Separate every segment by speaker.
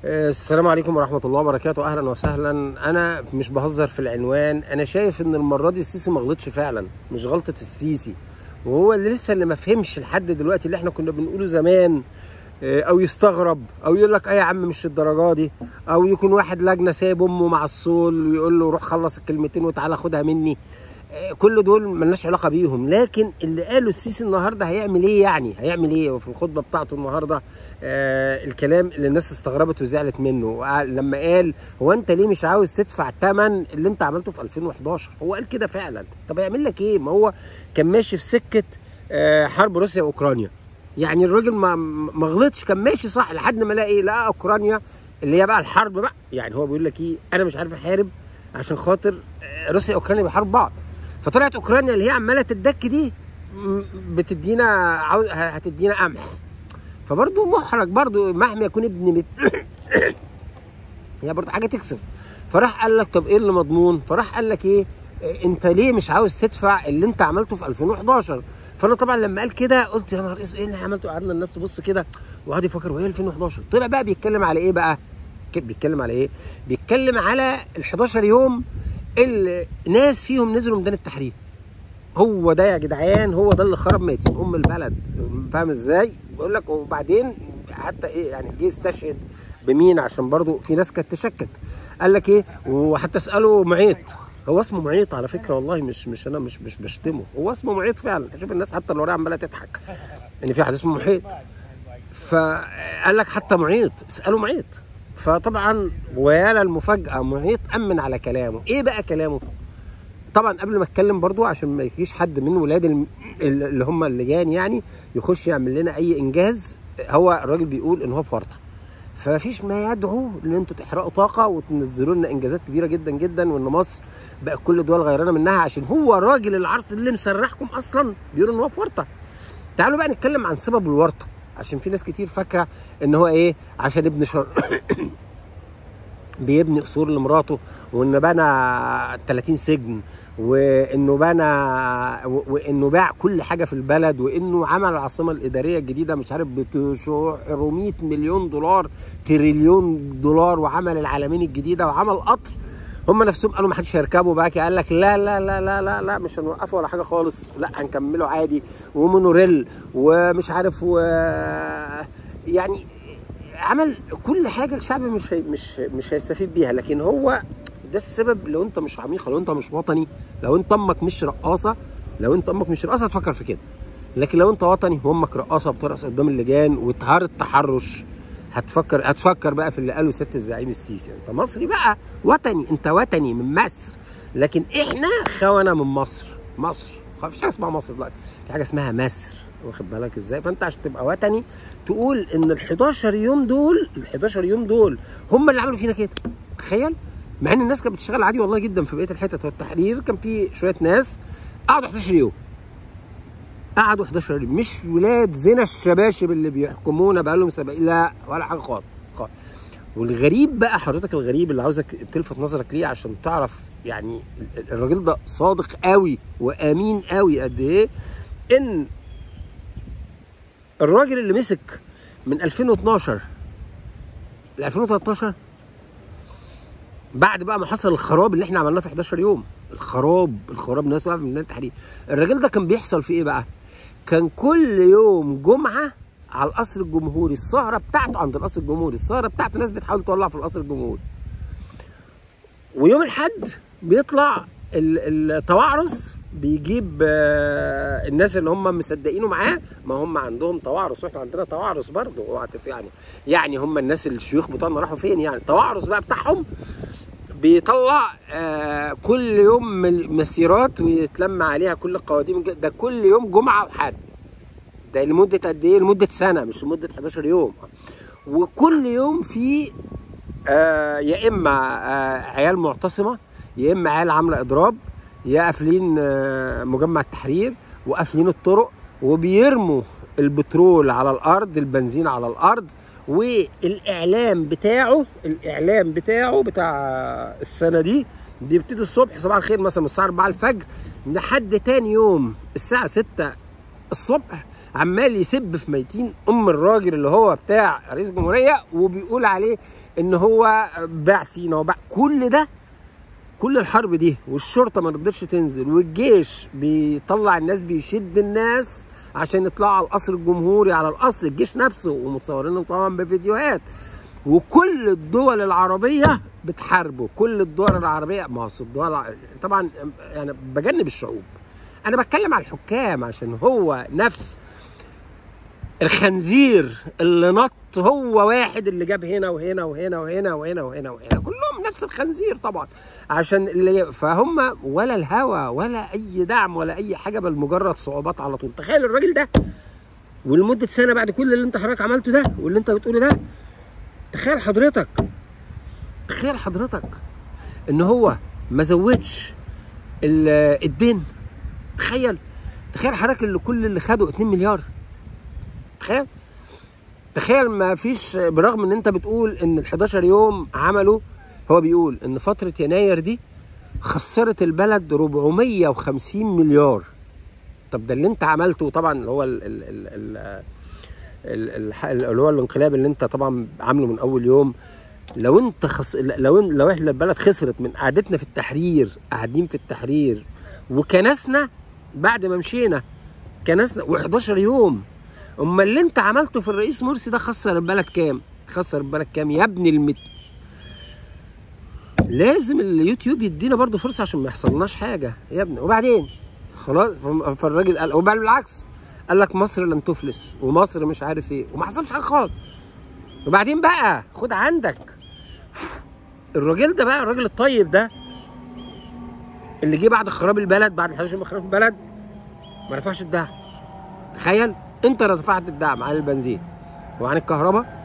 Speaker 1: السلام عليكم ورحمة الله وبركاته أهلا وسهلا أنا مش بهزر في العنوان أنا شايف إن المرة دي السيسي ما غلطش فعلا مش غلطة السيسي وهو اللي لسه اللي ما فهمش لحد دلوقتي اللي احنا كنا بنقوله زمان آه، أو يستغرب أو يقول لك أي يا عم مش الدرجة دي أو يكون واحد لجنة سايب أمه مع الصول ويقول له روح خلص الكلمتين وتعالى خدها مني آه، كل دول ملناش علاقة بيهم لكن اللي قاله السيسي النهارده هيعمل إيه يعني هيعمل إيه وفي الخطبة بتاعته النهارده آه الكلام اللي الناس استغربت وزعلت منه وقال- لما قال هو انت ليه مش عاوز تدفع ثمن اللي انت عملته في 2011 هو قال كده فعلا طب هيعمل لك ايه ما هو كان ماشي في سكه آه حرب روسيا واوكرانيا يعني الراجل ما ما غلطش كان ماشي صح لحد ما لقى ايه لقى اوكرانيا اللي هي بقى الحرب بقى يعني هو بيقول لك ايه انا مش عارف احارب عشان خاطر آه، روسيا واوكرانيا بيحاربوا بعض فطلعت اوكرانيا اللي هي عماله تدك دي م- بتدينا عاوز هتدينا قمح فبرضه محرج برضه مهما يكون ابن مت... هي برضه حاجه تكسب فراح قال لك طب ايه اللي مضمون فراح قال لك ايه إيه، انت ليه مش عاوز تدفع اللي انت عملته في 2011 فانا طبعا لما قال كده قلت يا نهار اسود ايه اللي أنا عملته قعدنا الناس تبص كده وقعد يفكر وهي 2011 طلع بقى بيتكلم على ايه بقى ك- بيتكلم على ايه بيتكلم على ال 11 يوم اللي ناس فيهم نزلوا ميدان التحرير هو ده يا جدعان هو ده اللي خرب ميتين ام البلد فاهم ازاي بقول لك وبعدين حتى ايه يعني جه استشهد بمين عشان برضو في ناس كانت تشكك قال لك ايه وحتى اساله معيط هو اسمه معيط على فكره والله مش مش انا مش مش بشتمه هو اسمه معيط فعلا شوف الناس حتى اللي ورايا عماله تضحك ان في واحد اسمه محيط فقال لك حتى معيط اساله معيط فطبعا ويا المفاجاه معيط امن على كلامه ايه بقى كلامه طبعا قبل ما اتكلم برضو عشان ما يجيش حد من ولاد الم- اللي هم اللجان يعني يخش يعمل لنا اي انجاز هو الراجل بيقول ان هو في ورطه فمفيش ما يدعو ان انتوا تحرقوا طاقه وتنزلوا لنا انجازات كبيره جدا جدا وان مصر بقى كل الدول غيرانه منها عشان هو الراجل العرض اللي مسرحكم اصلا بيقول ان هو في ورطه تعالوا بقى نتكلم عن سبب الورطه عشان في ناس كتير فاكره ان هو ايه عشان ابن شر بيبني قصور لمراته وان بنى 30 سجن وانه بنى و- وانه باع كل حاجه في البلد وانه عمل العاصمه الاداريه الجديده مش عارف ب 900 مليون دولار تريليون دولار وعمل العالمين الجديده وعمل قطر هم نفسهم قالوا ما حدش هيركبه بقى قال لك لا لا لا لا لا لا مش هنوقفه ولا حاجه خالص لا هنكمله عادي ومونوريل ومش عارف و يعني عمل كل حاجه الشعب مش هي مش مش هيستفيد بيها لكن هو ده السبب لو انت مش عميق لو انت مش وطني لو انت امك مش رقاصه لو انت امك مش رقاصه هتفكر في كده لكن لو انت وطني وامك رقاصه بترقص قدام اللجان وتهار التحرش هتفكر هتفكر بقى في اللي قاله سياده الزعيم السيسي انت مصري بقى وطني انت وطني من مصر لكن احنا خونه من مصر مصر مفيش حاجه اسمها مصر دلوقتي في حاجه اسمها مصر واخد بالك ازاي فانت عشان تبقى وطني تقول ان ال 11 يوم دول ال 11 يوم دول هم اللي عملوا فينا كده تخيل مع ان الناس كانت بتشتغل عادي والله جدا في بقيه الحتت والتحرير كان في شويه ناس قعدوا 11 يوم قعدوا 11 يوم مش ولاد زنا الشباشب اللي بيحكمونا بقى لهم 70 لا ولا حاجه خالص خالص والغريب بقى حضرتك الغريب اللي عاوزك تلفت نظرك ليه عشان تعرف يعني الراجل ده صادق قوي وامين قوي قد ايه ان الراجل اللي مسك من 2012 ل 2013 بعد بقى ما حصل الخراب اللي احنا عملناه في 11 يوم الخراب الخراب الناس واقفه من ميدان التحرير الراجل ده كان بيحصل فيه ايه بقى كان كل يوم جمعه على القصر الجمهوري السهره بتاعته عند القصر الجمهوري السهره بتاعته ناس بتحاول تولع في القصر الجمهوري ويوم الاحد بيطلع ال- التوعرس بيجيب آه، الناس اللي هم مصدقينه معاه ما هم عندهم توعرس واحنا عندنا توعرس برضه اوعى تف- يعني يعني هم الناس الشيوخ بتوعنا راحوا فين يعني التوعرس بقى بتاعهم بيطلع آه كل يوم من- مسيرات ويتلم عليها كل القواديم الج- ده كل يوم جمعه وحد ده لمده قد ايه لمده سنه مش لمده 11 يوم وكل يوم في آه يا اما آه عيال معتصمه يا اما عيال عامله اضراب يا قافلين آه مجمع التحرير وقافلين الطرق وبيرموا البترول على الارض البنزين على الارض والاعلام بتاعه الاعلام بتاعه بتاع السنه دي بيبتدي الصبح صباح الخير مثلا من الساعه 4 الفجر لحد تاني يوم الساعه 6 الصبح عمال يسب في ميتين ام الراجل اللي هو بتاع رئيس الجمهوريه وبيقول عليه ان هو باع سينا وباع كل ده كل الحرب دي والشرطه ما رضتش تنزل والجيش بيطلع الناس بيشد الناس عشان يطلعوا على القصر الجمهوري على القصر الجيش نفسه ومتصورينهم طبعا بفيديوهات وكل الدول العربيه بتحاربه كل الدول العربيه ما هو الدول الع- طبعا يعني بجنب الشعوب انا بتكلم على الحكام عشان هو نفس الخنزير اللي نط هو واحد اللي جاب هنا وهنا وهنا وهنا وهنا وهنا وهنا كلهم نفس الخنزير طبعا عشان اللي فهم ولا الهوى ولا اي دعم ولا اي حاجه بل مجرد صعوبات على طول تخيل الراجل ده ولمده سنه بعد كل اللي انت حضرتك عملته ده واللي انت بتقوله ده تخيل حضرتك تخيل حضرتك ان هو ما زودش ال- الدين تخيل تخيل حضرتك اللي كل اللي خده 2 مليار تخيل تخيل ما فيش برغم ان انت بتقول ان ال 11 يوم عملوا هو بيقول ان فتره يناير دي خسرت البلد 450 مليار طب ده اللي انت عملته طبعا اللي هو ال ال ال ال ال- ال- اللي هو الانقلاب اللي انت طبعا عامله من اول يوم لو انت خس... لو لو احنا البلد خسرت من قعدتنا في التحرير قاعدين في التحرير وكنسنا بعد ما مشينا كنسنا و11 يوم اما اللي انت عملته في الرئيس مرسي ده خسر البلد كام؟ خسر البلد كام يا ابن المت لازم اليوتيوب يدينا برضو فرصه عشان ما يحصلناش حاجه يا ابني وبعدين خلاص فم- فالراجل قال وبقى بالعكس قال لك مصر لن تفلس ومصر مش عارف ايه وما حصلش حاجه خالص وبعدين بقى خد عندك الراجل ده بقى الراجل الطيب ده اللي جه بعد خراب البلد بعد 11 يوم خراب البلد ما رفعش الدعم تخيل انت رفعت الدعم عن البنزين وعن الكهرباء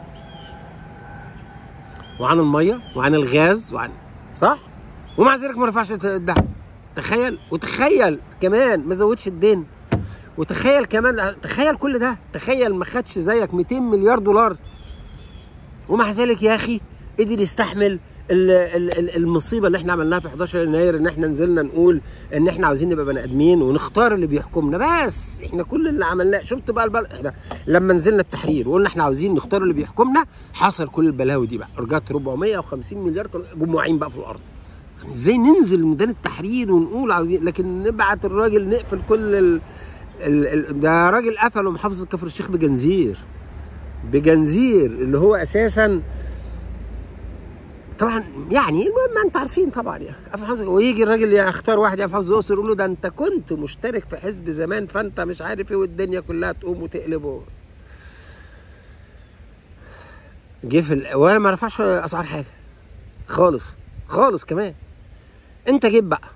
Speaker 1: وعن الميه وعن الغاز وعن صح ومع ذلك ما رفعش الدعم تخيل وتخيل كمان ما زودش الدين وتخيل كمان تخيل كل ده تخيل ما خدش زيك 200 مليار دولار ومع ذلك يا اخي قدر يستحمل ال- ال- ال- المصيبه اللي احنا عملناها في 11 يناير ان احنا نزلنا نقول ان احنا عاوزين نبقى بني ادمين ونختار اللي بيحكمنا بس احنا كل اللي عملناه شفت بقى البلد احنا لما نزلنا التحرير وقلنا احنا عاوزين نختار اللي بيحكمنا حصل كل البلاوي دي بقى رجعت 450 مليار كانوا جموعين بقى في الارض ازاي ننزل ميدان التحرير ونقول عاوزين لكن نبعت الراجل نقفل كل ال... ال... ال... ده راجل قفله محافظه كفر الشيخ بجنزير بجنزير اللي هو اساسا طبعا يعني المهم انت عارفين طبعا يا اخي حافظ ويجي الراجل يختار واحد يا حافظ الاقصر يقول له ده انت كنت مشترك في حزب زمان فانت مش عارف ايه والدنيا كلها تقوم وتقلبه جه في ال- وانا ما رفعش اسعار حاجه خالص خالص كمان انت جيت بقى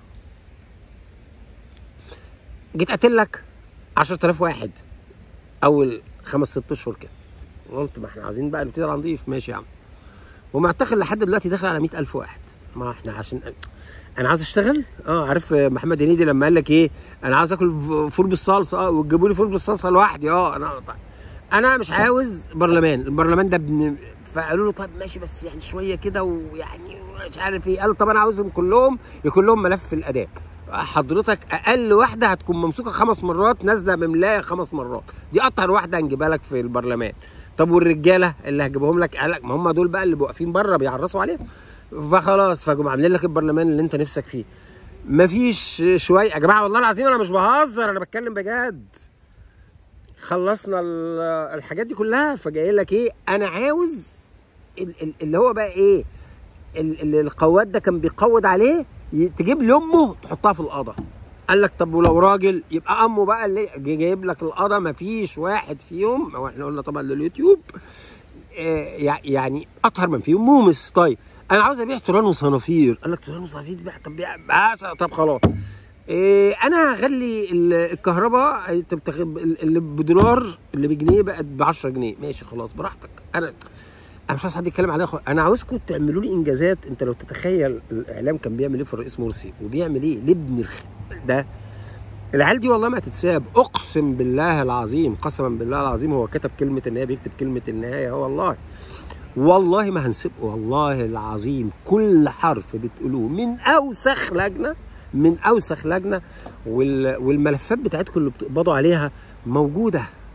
Speaker 1: جيت قاتل لك 10000 واحد اول خمس ست اشهر كده قلت ما احنا عايزين بقى نبتدي على نضيف ماشي يا عم ومعتقل لحد دلوقتي داخل على 100000 واحد ما احنا عشان انا عايز اشتغل اه عارف محمد هنيدي لما قال لك ايه انا عايز اكل فول بالصلصه اه وتجيبوا لي فول بالصلصه لوحدي اه انا انا مش عاوز برلمان البرلمان ده ابن فقالوا له طب ماشي بس يعني شويه كده ويعني مش عارف ايه قال طب انا عاوزهم كلهم يكون لهم ملف في الاداب حضرتك اقل واحده هتكون ممسوكه خمس مرات نازله بملايه خمس مرات دي اطهر واحده هنجيبها لك في البرلمان طب والرجاله اللي هجيبهم لك قال لك ما هم دول بقى اللي واقفين بره بيعرسوا عليهم فخلاص فجم عاملين لك البرلمان اللي انت نفسك فيه مفيش شويه يا جماعه والله العظيم انا مش بهزر انا بتكلم بجد خلصنا ال- الحاجات دي كلها فجاي لك ايه انا عاوز ال- ال- اللي هو بقى ايه ال- ال- القواد ده كان بيقود عليه ي- تجيب لي امه تحطها في القضا قال لك طب ولو راجل يبقى امه بقى اللي جاي- جايب لك القضا مفيش واحد فيهم او احنا قلنا طبعا لليوتيوب آه، يع- يعني اطهر من فيهم مومس طيب انا عاوز ابيع توران وصنافير قال لك توران وصنافير دي بقى طب بيع بقى- طب خلاص إيه انا هغلي ال- الكهرباء انت بتاخد ال- اللي بدولار اللي بجنيه بقت ب 10 جنيه ماشي خلاص براحتك انا انا مش عايز حد يتكلم عليها خ- انا عاوزكم تعملوا لي انجازات انت لو تتخيل الاعلام كان بيعمل ايه في الرئيس مرسي وبيعمل ايه لابن الخ... ده العيال دي والله ما تتساب اقسم بالله العظيم قسما بالله العظيم هو كتب كلمه النهايه بيكتب كلمه النهايه هو والله والله ما هنسيب والله العظيم كل حرف بتقولوه من اوسخ لجنه من اوسخ لجنه وال... والملفات بتاعتكم اللي بتقبضوا عليها موجوده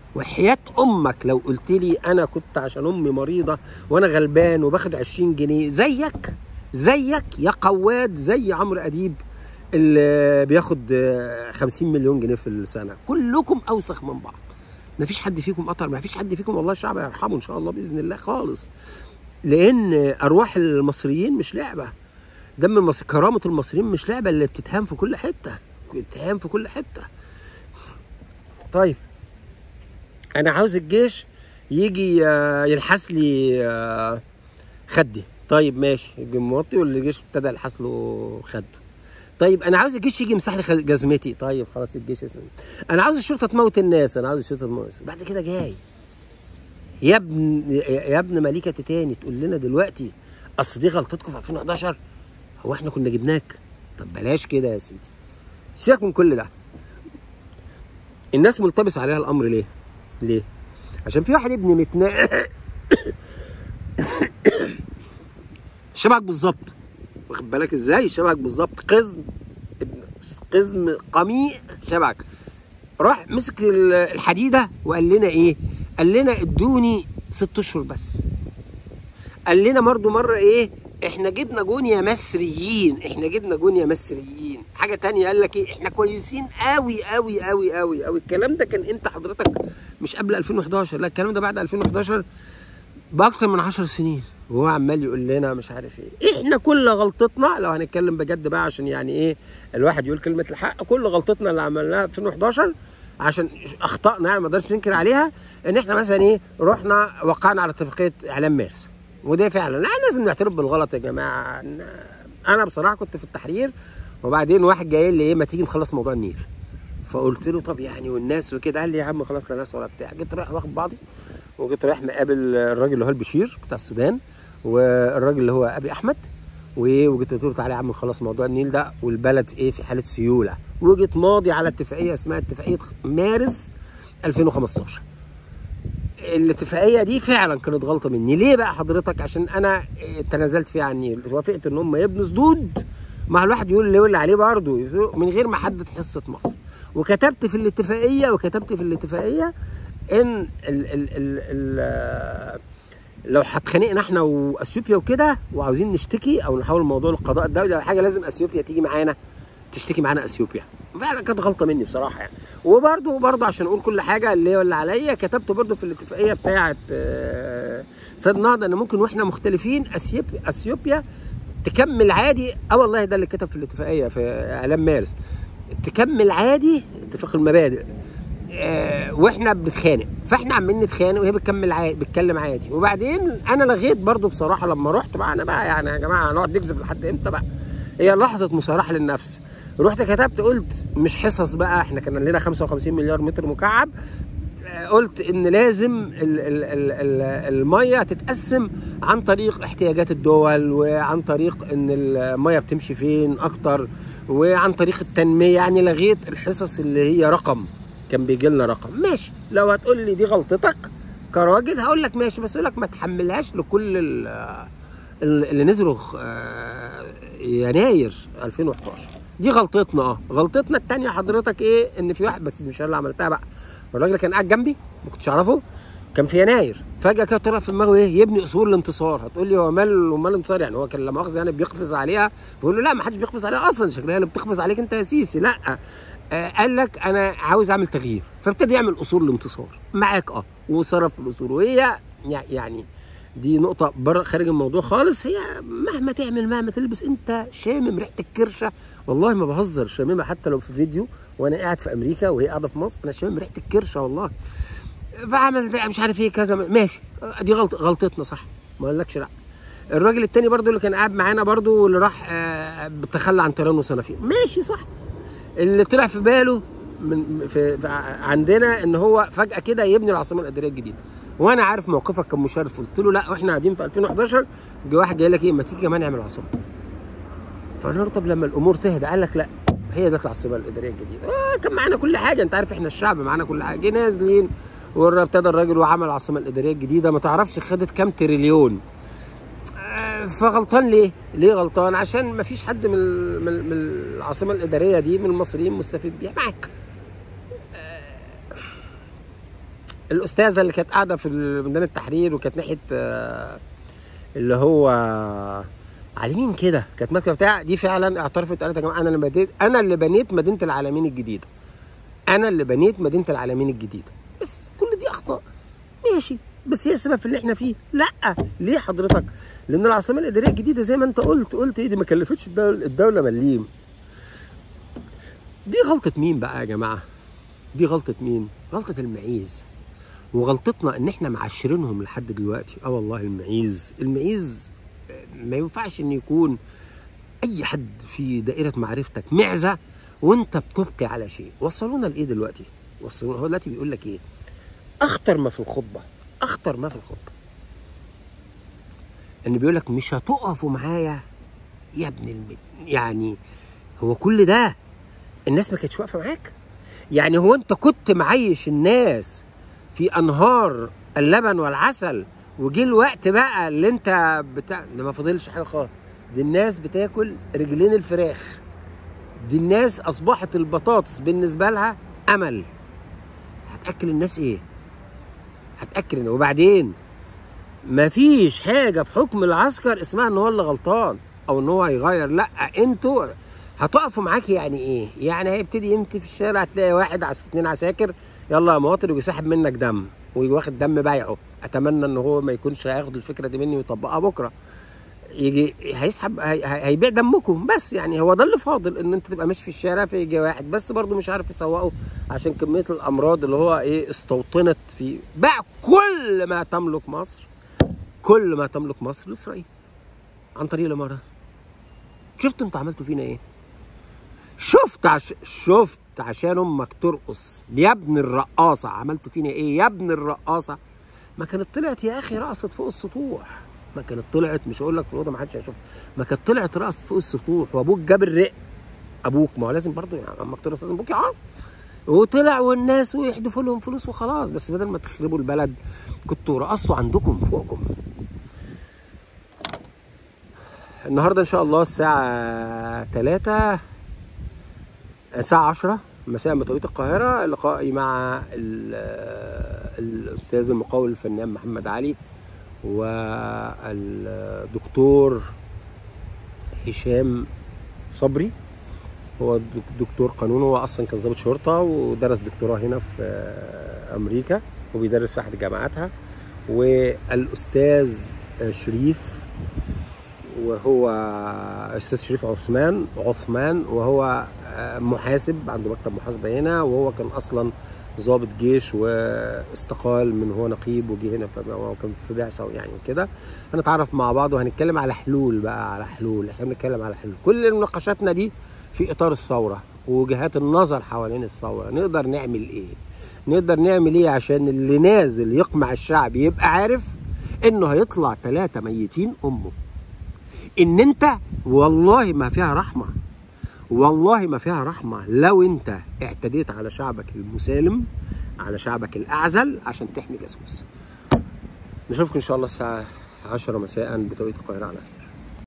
Speaker 1: وحياة امك لو قلت لي انا كنت عشان امي مريضة وانا غلبان وباخد 20 جنيه زيك زيك يا قواد زي عمرو اديب اللي بياخد آه، 50 مليون جنيه في السنة كلكم اوسخ من بعض مفيش حد فيكم قطر مفيش حد فيكم والله الشعب يرحمه ان شاء الله باذن الله خالص لان ارواح المصريين مش لعبه دم المصر كرامه المصريين مش لعبه اللي بتتهان في كل حته بتتهان في كل حته طيب انا عاوز الجيش يجي آه، يلحس لي آه، خدي طيب ماشي يجي موطي والجيش ابتدى يلحس له خده طيب انا عاوز الجيش يجي يمسح لي خ- جزمتي طيب خلاص الجيش اسمه انا عاوز الشرطه تموت الناس انا عاوز الشرطه تموت الناس. بعد كده جاي يا ابن يا ابن مليكه تاني تقول لنا دلوقتي اصل دي غلطتكم في 2011 هو احنا كنا جبناك طب بلاش كده يا سيدي سيبك من كل ده الناس ملتبس عليها الامر ليه ليه عشان في واحد ابن متنا شبهك بالظبط واخد بالك ازاي شبهك بالظبط قزم ابن قزم قميء شبهك راح مسك ال- الحديده وقال لنا ايه قال لنا ادوني ست اشهر بس قال لنا برضه مره ايه احنا جبنا جون يا مصريين احنا جبنا جون يا مصريين حاجه تانية قال لك ايه احنا كويسين قوي قوي قوي قوي قوي الكلام ده كان انت حضرتك مش قبل 2011 لا الكلام ده بعد 2011 باكتر من 10 سنين وهو عمال يقول لنا مش عارف ايه احنا كل غلطتنا لو هنتكلم بجد بقى عشان يعني ايه الواحد يقول كلمه الحق كل غلطتنا اللي عملناها في 2011 عشان اخطائنا يعني ما نقدرش ننكر عليها ان احنا مثلا ايه رحنا وقعنا على اتفاقيه اعلام مارس وده فعلا لا لازم نعترف بالغلط يا جماعه إن- انا بصراحه كنت في التحرير وبعدين واحد جاي لي ايه ما تيجي نخلص موضوع النيل فقلت له طب يعني والناس وكده قال لي يا عم خلاص لا ناس ولا بتاع جيت رايح واخد بعضي وجيت رايح مقابل الراجل اللي هو البشير بتاع السودان والراجل اللي هو ابي احمد وايه وجيت قلت له تعالى يا عم نخلص موضوع النيل ده والبلد ايه في حاله سيوله وجيت ماضي على اتفاقيه اسمها اتفاقيه مارس 2015 الاتفاقيه دي فعلا كانت غلطه مني ليه بقى حضرتك عشان انا إيه، تنازلت فيها عن النيل وافقت ان هم يبنوا سدود مع الواحد يقول اللي يقول عليه برضه من غير ما احدد حصه مصر وكتبت في الاتفاقيه وكتبت في الاتفاقيه ان ال ال ال ال لو هتخانقنا احنا واثيوبيا وكده وعاوزين نشتكي او نحول الموضوع للقضاء الدولي او حاجه لازم اثيوبيا تيجي معانا تشتكي معانا اثيوبيا فعلا كانت غلطه مني بصراحه يعني وبرده برده عشان اقول كل حاجه اللي هي اللي عليا كتبت برده في الاتفاقيه بتاعه آه، سيد نهضه ان ممكن واحنا مختلفين اثيوبيا اثيوبيا تكمل عادي اه والله ده اللي كتب في الاتفاقيه في اعلام مارس تكمل عادي اتفاق المبادئ آه، واحنا بنتخانق فاحنا عمالين نتخانق وهي بتكمل عادي بتكلم عادي وبعدين انا لغيت برضو بصراحه لما رحت بقى انا بقى يعني يا جماعه هنقعد نكذب لحد امتى بقى هي لحظه مصارحه للنفس رحت كتبت قلت مش حصص بقى احنا كان لنا 55 مليار متر مكعب آه، قلت ان لازم ال ال ال ال الميه تتقسم عن طريق احتياجات الدول وعن طريق ان الميه بتمشي فين اكتر وعن طريق التنميه يعني لغيت الحصص اللي هي رقم كان بيجي لنا رقم ماشي لو هتقول لي دي غلطتك كراجل هقول لك ماشي بس اقول لك ما تحملهاش لكل ال- ال- اللي نزلوا آه، يناير 2011 دي غلطتنا اه غلطتنا التانية حضرتك ايه ان في واحد بس مش انا اللي عملتها بقى الراجل كان قاعد جنبي ما كنتش اعرفه كان في يناير فجاه كده طلع في دماغه ايه يبني اصول الانتصار هتقول لي هو مال ومال الانتصار يعني هو كان لا مؤاخذه يعني بيقفز عليها بقول له لا ما حدش بيقفز عليها اصلا شكلها اللي بتقفز عليك انت يا سيسي لا آه قال لك انا عاوز اعمل تغيير فابتدى يعمل اصول الانتصار معاك اه وصرف في الاصول وهي يع- يعني دي نقطة بره خارج الموضوع خالص هي مهما تعمل مهما تلبس انت شامم ريحة الكرشة والله ما بهزر شاممها حتى لو في فيديو وانا قاعد في امريكا وهي قاعدة في مصر انا شامم ريحة الكرشة والله فعمل ده مش عارف ايه كذا ماشي دي غلط غلطتنا صح ما اقولكش لا الراجل التاني برضو اللي كان قاعد معانا برضو اللي راح آه، تخلى عن تيران وصنافير ماشي صح اللي طلع في باله من في, في عندنا ان هو فجاه كده يبني العاصمه الاداريه الجديده وانا عارف موقفك كمشرف قلت له لا واحنا قاعدين في 2011 جه واحد جاي لك ايه ما تيجي كمان نعمل عاصمه فانا طب لما الامور تهدى قال لك لا هي دي العاصمه الاداريه الجديده آه كان معانا كل حاجه انت عارف احنا الشعب معانا كل حاجه جه نازلين وابتدى الراجل وعمل العاصمه الاداريه الجديده ما تعرفش خدت كام تريليون آه، فغلطان ليه؟ ليه غلطان؟ عشان ما فيش حد من ال- من من العاصمه الاداريه دي من المصريين مستفيد بيها معاك. آه، الاستاذه اللي كانت قاعده في ميدان التحرير وكانت ناحيه آه، اللي هو على يمين كده كانت ماسكه بتاع دي فعلا اعترفت قالت يا جماعه انا اللي بنيت انا اللي بنيت مدينه العالمين الجديده انا اللي بنيت مدينه العالمين الجديده بس كل دي اخطاء ماشي بس هي السبب في اللي احنا فيه لا ليه حضرتك لان العاصمه الاداريه الجديده زي ما انت قلت قلت ايه دي ما كلفتش الدوله, الدولة مليم دي غلطه مين بقى يا جماعه دي غلطه مين غلطه المعيز وغلطتنا ان احنا معشرينهم لحد دلوقتي اه والله المعيز المعيز ما ينفعش ان يكون اي حد في دائره معرفتك معزه وانت بتبقي على شيء وصلونا لايه دلوقتي وصلونا هو دلوقتي بيقول لك ايه اخطر ما في الخطبه اخطر ما في الخطبه ان بيقول لك مش هتقفوا معايا يا ابن المد يعني هو كل ده الناس ما كانتش واقفه معاك يعني هو انت كنت معيش الناس في انهار اللبن والعسل وجه الوقت بقى اللي انت بتاع ده ما فاضلش حاجه خالص دي الناس بتاكل رجلين الفراخ دي الناس اصبحت البطاطس بالنسبه لها امل هتاكل الناس ايه هتاكل وبعدين مفيش حاجه في حكم العسكر اسمها ان هو اللي غلطان او ان هو هيغير لا انتوا هتقفوا معاك يعني ايه يعني هيبتدي يمشي في الشارع تلاقي واحد عس... اتنين عساكر يلا يا مواطن ويجي ساحب منك دم ويجي واخد دم بايعه اتمنى ان هو ما يكونش هياخد الفكره دي مني ويطبقها بكره يجي هيسحب هي... هيبيع دمكم بس يعني هو ده اللي فاضل ان انت تبقى ماشي في الشارع فيجي واحد بس برضه مش عارف يسوقه عشان كميه الامراض اللي هو ايه استوطنت في باع كل ما تملك مصر كل ما تملك مصر لاسرائيل عن طريق الامارات شفتوا انتوا عملتوا فينا ايه شفت عش... شفت عشان امك ترقص يا ابن الرقاصه عملتوا فينا ايه يا ابن الرقاصه ما كانت طلعت يا اخي رقصت فوق السطوح ما كانت طلعت مش هقول لك في الاوضه ما حدش هيشوفها ما كانت طلعت رقصت فوق السطوح وابوك جاب الرق ابوك ما هو لازم برضه يعني امك ترقص لازم ابوك يعرف وطلع والناس ويحدفوا لهم فلوس وخلاص بس بدل ما تخربوا البلد كنتوا رقصتوا عندكم فوقكم النهارده ان شاء الله الساعه 3 الساعه 10 مساء بتوقيت القاهره لقائي مع الاستاذ المقاول الفنان محمد علي والدكتور هشام صبري هو دكتور قانون هو اصلا كان ضابط شرطه ودرس دكتوراه هنا في امريكا وبيدرس في احد جامعاتها والاستاذ شريف وهو استاذ شريف عثمان عثمان وهو محاسب عنده مكتب محاسبه هنا وهو كان اصلا ضابط جيش واستقال من هو نقيب وجه هنا وكان في بعثه يعني كده هنتعرف مع بعض وهنتكلم على حلول بقى على حلول احنا بنتكلم على حلول كل مناقشاتنا دي في اطار الثوره ووجهات النظر حوالين الثوره نقدر نعمل ايه نقدر نعمل ايه عشان اللي نازل يقمع الشعب يبقى عارف انه هيطلع ثلاثه ميتين امه ان انت والله ما فيها رحمه والله ما فيها رحمه لو انت اعتديت على شعبك المسالم على شعبك الاعزل عشان تحمي جاسوس نشوفكم ان شاء الله الساعه 10 مساء بتوقيت القاهره على خير